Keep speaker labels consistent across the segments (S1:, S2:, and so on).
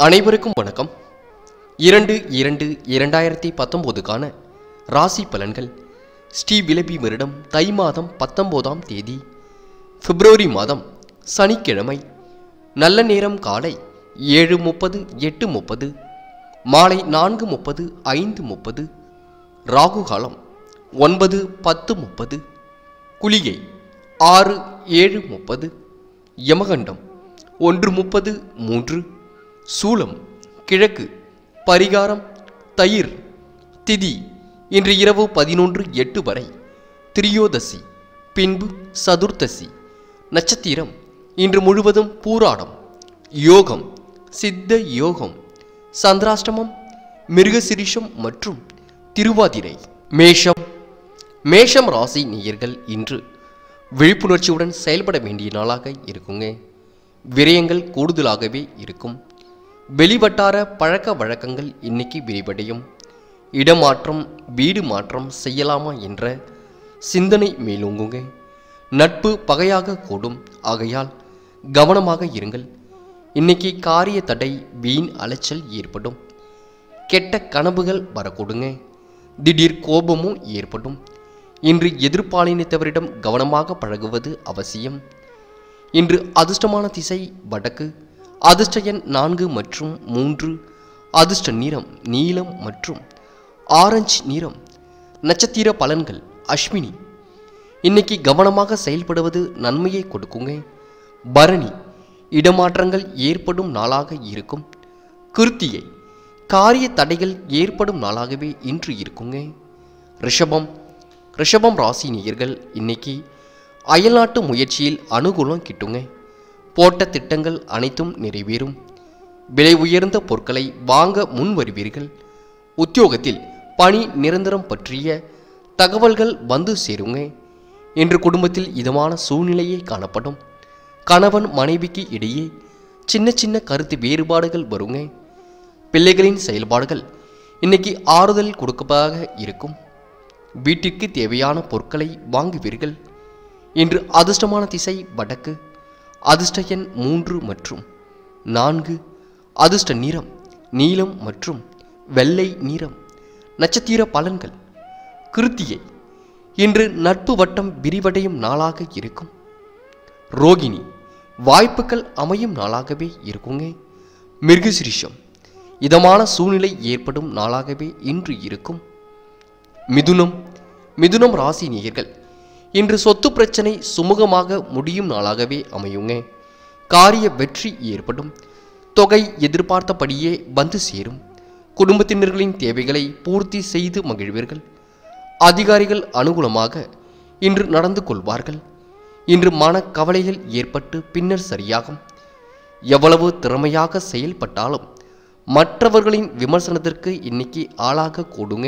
S1: அனைவருக்கும் வணக்கம் இரண்டு இரண்டு இரண்டாயிரத்தி பத்தொம்போதுக்கான ராசி பலன்கள் ஸ்ரீ விலபி வருடம் தை மாதம் பத்தொம்போதாம் தேதி பிப்ரவரி மாதம் சனிக்கிழமை நல்ல நேரம் காலை ஏழு முப்பது எட்டு முப்பது மாலை நான்கு முப்பது ஐந்து முப்பது ராகு காலம் ஒன்பது பத்து முப்பது குளிகை ஆறு ஏழு முப்பது யமகண்டம் ஒன்று முப்பது மூன்று சூலம் கிழக்கு பரிகாரம் தயிர் திதி இன்று இரவு பதினொன்று எட்டு வரை திரியோதசி பின்பு சதுர்த்தசி நட்சத்திரம் இன்று முழுவதும் பூராடம் யோகம் சித்த யோகம் சந்திராஷ்டமம் மிருகசிரிஷம் மற்றும் திருவாதிரை மேஷம் மேஷம் ராசி நேயர்கள் இன்று விழிப்புணர்ச்சியுடன் செயல்பட வேண்டிய நாளாக இருக்குங்க விரயங்கள் கூடுதலாகவே இருக்கும் வெளிவட்டார பழக்க வழக்கங்கள் இன்னைக்கு விரிவடையும் இடமாற்றம் வீடு மாற்றம் செய்யலாமா என்ற சிந்தனை மேலோங்குங்க நட்பு பகையாக கூடும் ஆகையால் கவனமாக இருங்கள் இன்னைக்கு காரிய தடை வீண் அலைச்சல் ஏற்படும் கெட்ட கனவுகள் வரக்கூடுங்க திடீர் கோபமும் ஏற்படும் இன்று எதிர்பாலினத்தவரிடம் கவனமாக பழகுவது அவசியம் இன்று அதிர்ஷ்டமான திசை வடக்கு அதிர்ஷ்ட எண் நான்கு மற்றும் மூன்று அதிர்ஷ்ட நிறம் நீலம் மற்றும் ஆரஞ்சு நிறம் நட்சத்திர பலன்கள் அஸ்வினி இன்னைக்கு கவனமாக செயல்படுவது நன்மையை கொடுக்குங்க பரணி இடமாற்றங்கள் ஏற்படும் நாளாக இருக்கும் கிருத்தியை காரிய தடைகள் ஏற்படும் நாளாகவே இன்று இருக்குங்க ரிஷபம் ரிஷபம் ராசி நேயர்கள் இன்னைக்கு அயல்நாட்டு முயற்சியில் அனுகூலம் கிட்டுங்க போட்ட திட்டங்கள் அனைத்தும் நிறைவேறும் விலை உயர்ந்த பொருட்களை வாங்க முன் வருவீர்கள் உத்தியோகத்தில் பணி நிரந்தரம் பற்றிய தகவல்கள் வந்து சேருங்க இன்று குடும்பத்தில் இதமான சூழ்நிலையே காணப்படும் கணவன் மனைவிக்கு இடையே சின்ன சின்ன கருத்து வேறுபாடுகள் வருங்க பிள்ளைகளின் செயல்பாடுகள் இன்னைக்கு ஆறுதல் கொடுப்பதாக இருக்கும் வீட்டிற்கு தேவையான பொருட்களை வாங்குவீர்கள் இன்று அதிர்ஷ்டமான திசை வடக்கு அதிர்ஷ்ட எண் மூன்று மற்றும் நான்கு அதிர்ஷ்ட நிறம் நீலம் மற்றும் வெள்ளை நிறம் நட்சத்திர பலன்கள் கிருத்தியை இன்று நட்பு வட்டம் விரிவடையும் நாளாக இருக்கும் ரோகிணி வாய்ப்புகள் அமையும் நாளாகவே இருக்குங்க மிருகசிரிஷம் இதமான சூழ்நிலை ஏற்படும் நாளாகவே இன்று இருக்கும் மிதுனம் மிதுனம் ராசி நேயர்கள் இன்று சொத்து பிரச்சனை சுமூகமாக முடியும் நாளாகவே அமையுங்க காரிய வெற்றி ஏற்படும் தொகை எதிர்பார்த்தபடியே வந்து சேரும் குடும்பத்தினர்களின் தேவைகளை பூர்த்தி செய்து மகிழ்வீர்கள் அதிகாரிகள் அனுகூலமாக இன்று நடந்து கொள்வார்கள் இன்று மனக்கவலைகள் ஏற்பட்டு பின்னர் சரியாகும் எவ்வளவு திறமையாக செயல்பட்டாலும் மற்றவர்களின் விமர்சனத்திற்கு இன்னைக்கு ஆளாக கூடுங்க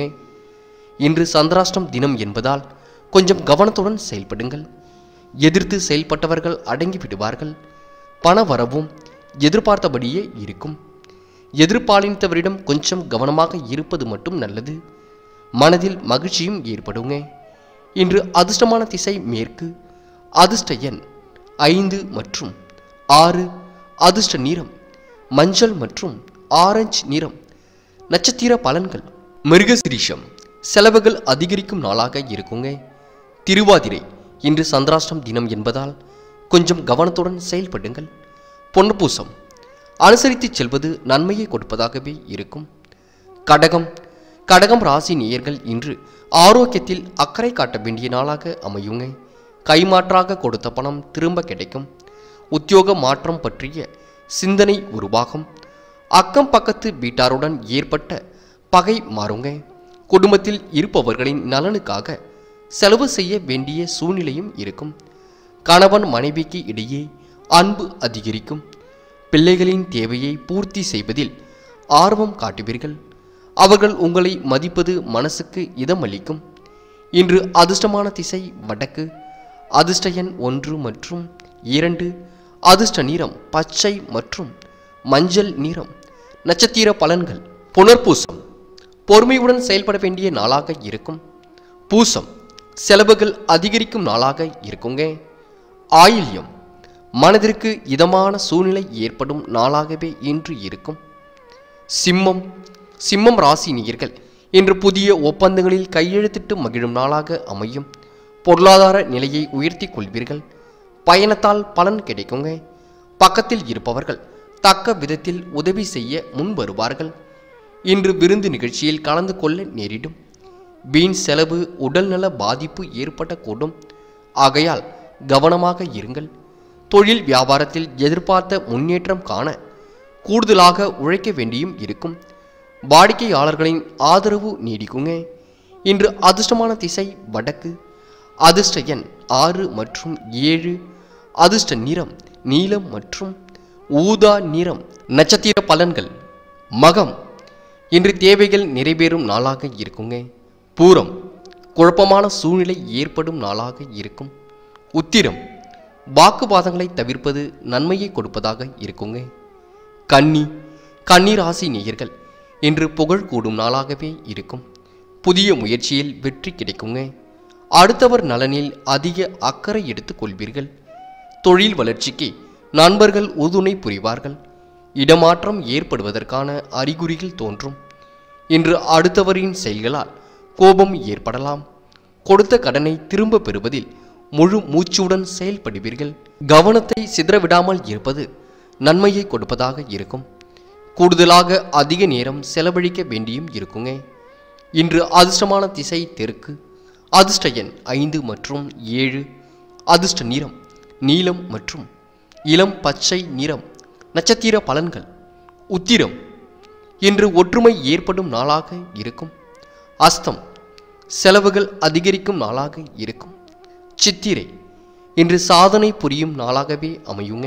S1: இன்று சந்திராஷ்டம் தினம் என்பதால் கொஞ்சம் கவனத்துடன் செயல்படுங்கள் எதிர்த்து செயல்பட்டவர்கள் அடங்கி விடுவார்கள் பண வரவும் எதிர்பார்த்தபடியே இருக்கும் எதிர்பாலினத்தவரிடம் கொஞ்சம் கவனமாக இருப்பது மட்டும் நல்லது மனதில் மகிழ்ச்சியும் ஏற்படுங்க இன்று அதிர்ஷ்டமான திசை மேற்கு அதிர்ஷ்ட எண் ஐந்து மற்றும் ஆறு அதிர்ஷ்ட நிறம் மஞ்சள் மற்றும் ஆரஞ்சு நிறம் நட்சத்திர பலன்கள் மிருகசிரீஷம் செலவுகள் அதிகரிக்கும் நாளாக இருக்குங்க திருவாதிரை இன்று சந்திராஷ்டம் தினம் என்பதால் கொஞ்சம் கவனத்துடன் செயல்படுங்கள் பொன்னப்பூசம் அனுசரித்து செல்வது நன்மையை கொடுப்பதாகவே இருக்கும் கடகம் கடகம் ராசி நேயர்கள் இன்று ஆரோக்கியத்தில் அக்கறை காட்ட வேண்டிய நாளாக அமையுங்க கைமாற்றாக கொடுத்த பணம் திரும்ப கிடைக்கும் உத்தியோக மாற்றம் பற்றிய சிந்தனை உருவாகும் அக்கம் பக்கத்து வீட்டாருடன் ஏற்பட்ட பகை மாறுங்க குடும்பத்தில் இருப்பவர்களின் நலனுக்காக செலவு செய்ய வேண்டிய சூழ்நிலையும் இருக்கும் கணவன் மனைவிக்கு இடையே அன்பு அதிகரிக்கும் பிள்ளைகளின் தேவையை பூர்த்தி செய்வதில் ஆர்வம் காட்டுவீர்கள் அவர்கள் உங்களை மதிப்பது மனசுக்கு இதமளிக்கும் இன்று அதிர்ஷ்டமான திசை வடக்கு அதிர்ஷ்ட எண் ஒன்று மற்றும் இரண்டு அதிர்ஷ்ட நிறம் பச்சை மற்றும் மஞ்சள் நிறம் நட்சத்திர பலன்கள் புனர்பூசம் பொறுமையுடன் செயல்பட வேண்டிய நாளாக இருக்கும் பூசம் செலவுகள் அதிகரிக்கும் நாளாக இருக்குங்க ஆயில்யம் மனதிற்கு இதமான சூழ்நிலை ஏற்படும் நாளாகவே இன்று இருக்கும் சிம்மம் சிம்மம் ராசி நேயர்கள் இன்று புதிய ஒப்பந்தங்களில் கையெழுத்திட்டு மகிழும் நாளாக அமையும் பொருளாதார நிலையை உயர்த்தி கொள்வீர்கள் பயணத்தால் பலன் கிடைக்குங்க பக்கத்தில் இருப்பவர்கள் தக்க விதத்தில் உதவி செய்ய முன் வருவார்கள் இன்று விருந்து நிகழ்ச்சியில் கலந்து கொள்ள நேரிடும் வீண் செலவு உடல்நல பாதிப்பு ஏற்படக்கூடும் ஆகையால் கவனமாக இருங்கள் தொழில் வியாபாரத்தில் எதிர்பார்த்த முன்னேற்றம் காண கூடுதலாக உழைக்க வேண்டியும் இருக்கும் வாடிக்கையாளர்களின் ஆதரவு நீடிக்குங்க இன்று அதிர்ஷ்டமான திசை வடக்கு அதிர்ஷ்ட எண் ஆறு மற்றும் ஏழு அதிர்ஷ்ட நிறம் நீலம் மற்றும் ஊதா நிறம் நட்சத்திர பலன்கள் மகம் இன்று தேவைகள் நிறைவேறும் நாளாக இருக்குங்க பூரம் குழப்பமான சூழ்நிலை ஏற்படும் நாளாக இருக்கும் உத்திரம் வாக்குவாதங்களை தவிர்ப்பது நன்மையை கொடுப்பதாக இருக்குங்க கன்னி கன்னி ராசி நேயர்கள் இன்று புகழ் கூடும் நாளாகவே இருக்கும் புதிய முயற்சியில் வெற்றி கிடைக்குங்க அடுத்தவர் நலனில் அதிக அக்கறை எடுத்துக் கொள்வீர்கள் தொழில் வளர்ச்சிக்கு நண்பர்கள் உறுதுணை புரிவார்கள் இடமாற்றம் ஏற்படுவதற்கான அறிகுறிகள் தோன்றும் இன்று அடுத்தவரின் செயல்களால் கோபம் ஏற்படலாம் கொடுத்த கடனை திரும்ப பெறுவதில் முழு மூச்சுடன் செயல்படுவீர்கள் கவனத்தை சிதறவிடாமல் இருப்பது நன்மையை கொடுப்பதாக இருக்கும் கூடுதலாக அதிக நேரம் செலவழிக்க வேண்டியும் இருக்குங்க இன்று அதிர்ஷ்டமான திசை தெற்கு அதிர்ஷ்ட எண் ஐந்து மற்றும் ஏழு அதிர்ஷ்ட நிறம் நீலம் மற்றும் இளம் பச்சை நிறம் நட்சத்திர பலன்கள் உத்திரம் இன்று ஒற்றுமை ஏற்படும் நாளாக இருக்கும் அஸ்தம் செலவுகள் அதிகரிக்கும் நாளாக இருக்கும் சித்திரை இன்று சாதனை புரியும் நாளாகவே அமையுங்க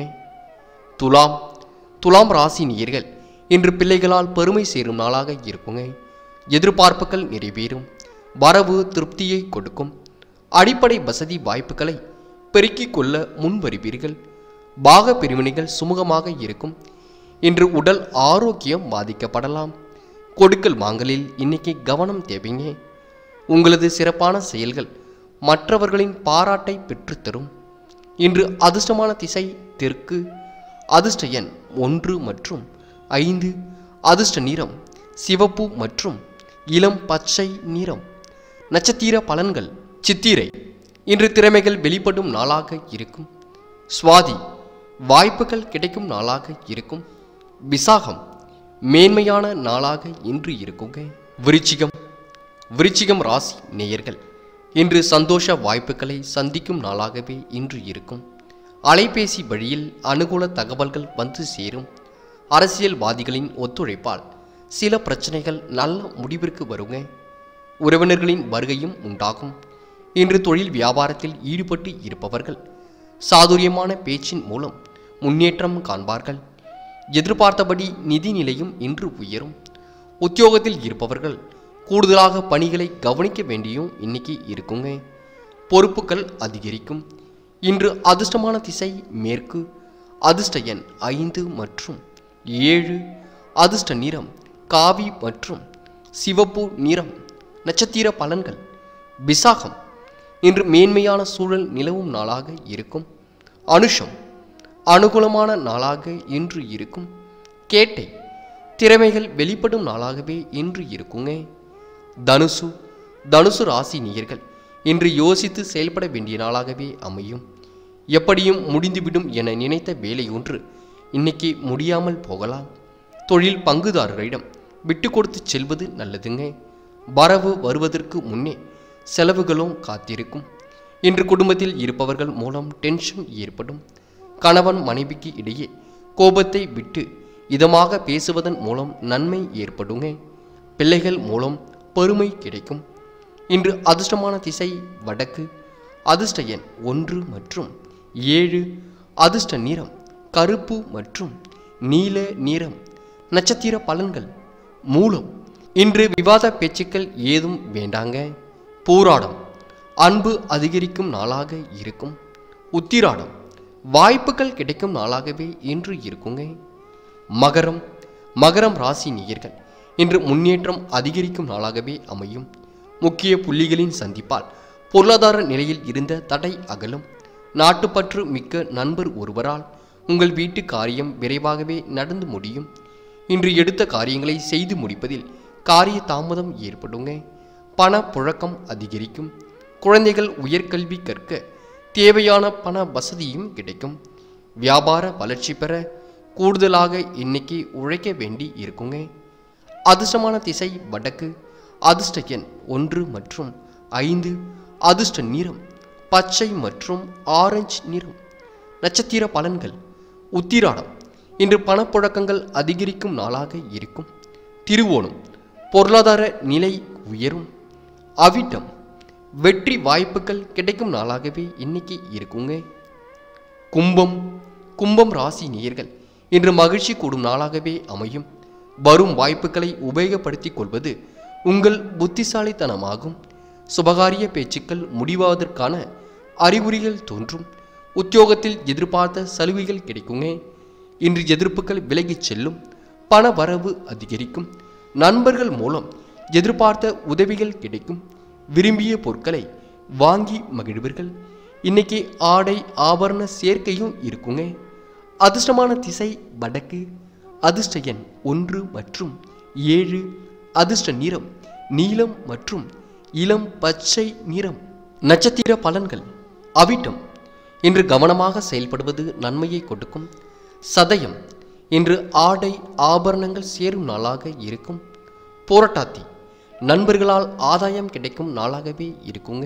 S1: துலாம் துலாம் ராசி நேயர்கள் இன்று பிள்ளைகளால் பெருமை சேரும் நாளாக இருக்குங்க எதிர்பார்ப்புகள் நிறைவேறும் வரவு திருப்தியை கொடுக்கும் அடிப்படை வசதி வாய்ப்புகளை பெருக்கிக் கொள்ள முன் வருவீர்கள் பாக பிரிவினைகள் சுமூகமாக இருக்கும் இன்று உடல் ஆரோக்கியம் பாதிக்கப்படலாம் கொடுக்கல் வாங்கலில் இன்னைக்கு கவனம் தேவைங்க உங்களது சிறப்பான செயல்கள் மற்றவர்களின் பாராட்டை பெற்றுத்தரும் இன்று அதிர்ஷ்டமான திசை தெற்கு அதிர்ஷ்ட எண் ஒன்று மற்றும் ஐந்து அதிர்ஷ்ட நிறம் சிவப்பு மற்றும் இளம் பச்சை நிறம் நட்சத்திர பலன்கள் சித்திரை இன்று திறமைகள் வெளிப்படும் நாளாக இருக்கும் சுவாதி வாய்ப்புகள் கிடைக்கும் நாளாக இருக்கும் விசாகம் மேன்மையான நாளாக இன்று இருக்குங்க விருச்சிகம் விருச்சிகம் ராசி நேயர்கள் இன்று சந்தோஷ வாய்ப்புகளை சந்திக்கும் நாளாகவே இன்று இருக்கும் அலைபேசி வழியில் அனுகூல தகவல்கள் வந்து சேரும் அரசியல்வாதிகளின் ஒத்துழைப்பால் சில பிரச்சனைகள் நல்ல முடிவிற்கு வருங்க உறவினர்களின் வருகையும் உண்டாகும் இன்று தொழில் வியாபாரத்தில் ஈடுபட்டு இருப்பவர்கள் சாதுரியமான பேச்சின் மூலம் முன்னேற்றம் காண்பார்கள் எதிர்பார்த்தபடி நிதி நிலையும் இன்று உயரும் உத்தியோகத்தில் இருப்பவர்கள் கூடுதலாக பணிகளை கவனிக்க வேண்டியும் இன்னைக்கு இருக்குங்க பொறுப்புகள் அதிகரிக்கும் இன்று அதிர்ஷ்டமான திசை மேற்கு அதிர்ஷ்ட எண் ஐந்து மற்றும் ஏழு அதிர்ஷ்ட நிறம் காவி மற்றும் சிவப்பு நிறம் நட்சத்திர பலன்கள் விசாகம் இன்று மேன்மையான சூழல் நிலவும் நாளாக இருக்கும் அனுஷம் அனுகூலமான நாளாக இன்று இருக்கும் கேட்டை திறமைகள் வெளிப்படும் நாளாகவே இன்று இருக்குங்க தனுசு தனுசு ராசி நேயர்கள் இன்று யோசித்து செயல்பட வேண்டிய நாளாகவே அமையும் எப்படியும் முடிந்துவிடும் என நினைத்த வேலை ஒன்று இன்னைக்கு முடியாமல் போகலாம் தொழில் பங்குதாரரிடம் விட்டு கொடுத்து செல்வது நல்லதுங்க வரவு வருவதற்கு முன்னே செலவுகளும் காத்திருக்கும் இன்று குடும்பத்தில் இருப்பவர்கள் மூலம் டென்ஷன் ஏற்படும் கணவன் மனைவிக்கு இடையே கோபத்தை விட்டு இதமாக பேசுவதன் மூலம் நன்மை ஏற்படுங்க பிள்ளைகள் மூலம் பெருமை கிடைக்கும் இன்று அதிர்ஷ்டமான திசை வடக்கு அதிர்ஷ்ட எண் ஒன்று மற்றும் ஏழு அதிர்ஷ்ட நிறம் கருப்பு மற்றும் நீல நிறம் நட்சத்திர பலன்கள் மூலம் இன்று விவாத பேச்சுக்கள் ஏதும் வேண்டாங்க பூராடம் அன்பு அதிகரிக்கும் நாளாக இருக்கும் உத்திராடம் வாய்ப்புகள் கிடைக்கும் நாளாகவே இன்று இருக்குங்க மகரம் மகரம் ராசி நேயர்கள் இன்று முன்னேற்றம் அதிகரிக்கும் நாளாகவே அமையும் முக்கிய புள்ளிகளின் சந்திப்பால் பொருளாதார நிலையில் இருந்த தடை அகலும் நாட்டுப்பற்று மிக்க நண்பர் ஒருவரால் உங்கள் வீட்டு காரியம் விரைவாகவே நடந்து முடியும் இன்று எடுத்த காரியங்களை செய்து முடிப்பதில் காரிய தாமதம் ஏற்படுங்க பண புழக்கம் அதிகரிக்கும் குழந்தைகள் உயர்கல்வி கற்க தேவையான பண வசதியும் கிடைக்கும் வியாபார வளர்ச்சி பெற கூடுதலாக இன்னைக்கு உழைக்க வேண்டி இருக்குங்க அதிர்ஷ்டமான திசை வடக்கு அதிர்ஷ்ட எண் ஒன்று மற்றும் ஐந்து அதிர்ஷ்ட நிறம் பச்சை மற்றும் ஆரஞ்சு நிறம் நட்சத்திர பலன்கள் உத்திராடம் இன்று பணப்புழக்கங்கள் அதிகரிக்கும் நாளாக இருக்கும் திருவோணம் பொருளாதார நிலை உயரும் அவிட்டம் வெற்றி வாய்ப்புகள் கிடைக்கும் நாளாகவே இன்னைக்கு இருக்குங்க கும்பம் கும்பம் ராசி நேயர்கள் இன்று மகிழ்ச்சி கூடும் நாளாகவே அமையும் வரும் வாய்ப்புகளை உபயோகப்படுத்திக் கொள்வது உங்கள் புத்திசாலித்தனமாகும் சுபகாரிய பேச்சுக்கள் முடிவாவதற்கான அறிகுறிகள் தோன்றும் உத்தியோகத்தில் எதிர்பார்த்த சலுகைகள் கிடைக்குங்க இன்று எதிர்ப்புகள் விலகிச் செல்லும் பண வரவு அதிகரிக்கும் நண்பர்கள் மூலம் எதிர்பார்த்த உதவிகள் கிடைக்கும் விரும்பிய பொருட்களை வாங்கி மகிழ்வீர்கள் இன்னைக்கு ஆடை ஆபரண சேர்க்கையும் இருக்குங்க அதிர்ஷ்டமான திசை வடக்கு அதிர்ஷ்ட எண் ஒன்று மற்றும் ஏழு அதிர்ஷ்ட நிறம் நீலம் மற்றும் இளம் பச்சை நிறம் நட்சத்திர பலன்கள் அவிட்டம் இன்று கவனமாக செயல்படுவது நன்மையை கொடுக்கும் சதயம் இன்று ஆடை ஆபரணங்கள் சேரும் நாளாக இருக்கும் போராட்டாத்தி நண்பர்களால் ஆதாயம் கிடைக்கும் நாளாகவே இருக்குங்க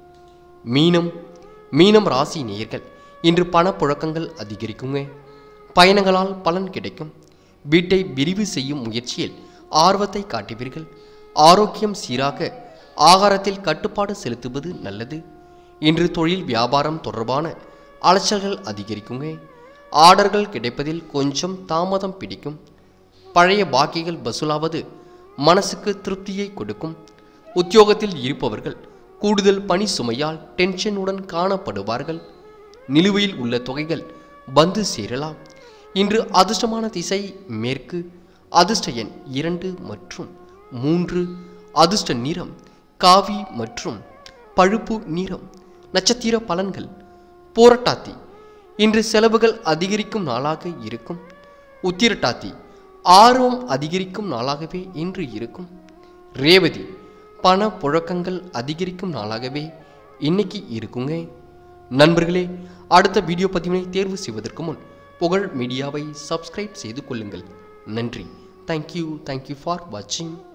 S1: மீனம் மீனம் ராசி நேயர்கள் இன்று பணப்புழக்கங்கள் அதிகரிக்குங்க பயணங்களால் பலன் கிடைக்கும் வீட்டை விரிவு செய்யும் முயற்சியில் ஆர்வத்தை காட்டுவீர்கள் ஆரோக்கியம் சீராக ஆகாரத்தில் கட்டுப்பாடு செலுத்துவது நல்லது இன்று தொழில் வியாபாரம் தொடர்பான அலைச்சல்கள் அதிகரிக்குங்க ஆர்டர்கள் கிடைப்பதில் கொஞ்சம் தாமதம் பிடிக்கும் பழைய பாக்கிகள் வசூலாவது மனசுக்கு திருப்தியை கொடுக்கும் உத்தியோகத்தில் இருப்பவர்கள் கூடுதல் பணி சுமையால் டென்ஷனுடன் காணப்படுவார்கள் நிலுவையில் உள்ள தொகைகள் வந்து சேரலாம் இன்று அதிர்ஷ்டமான திசை மேற்கு அதிர்ஷ்ட எண் இரண்டு மற்றும் மூன்று அதிர்ஷ்ட நிறம் காவி மற்றும் பழுப்பு நிறம் நட்சத்திர பலன்கள் போரட்டாத்தி இன்று செலவுகள் அதிகரிக்கும் நாளாக இருக்கும் உத்திரட்டாத்தி ஆர்வம் அதிகரிக்கும் நாளாகவே இன்று இருக்கும் ரேவதி பண புழக்கங்கள் அதிகரிக்கும் நாளாகவே இன்னைக்கு இருக்குங்க நண்பர்களே அடுத்த வீடியோ பதிவினை தேர்வு செய்வதற்கு முன் புகழ் மீடியாவை சப்ஸ்கிரைப் செய்து கொள்ளுங்கள் நன்றி தேங்க்யூ தேங்க்யூ ஃபார் வாட்சிங்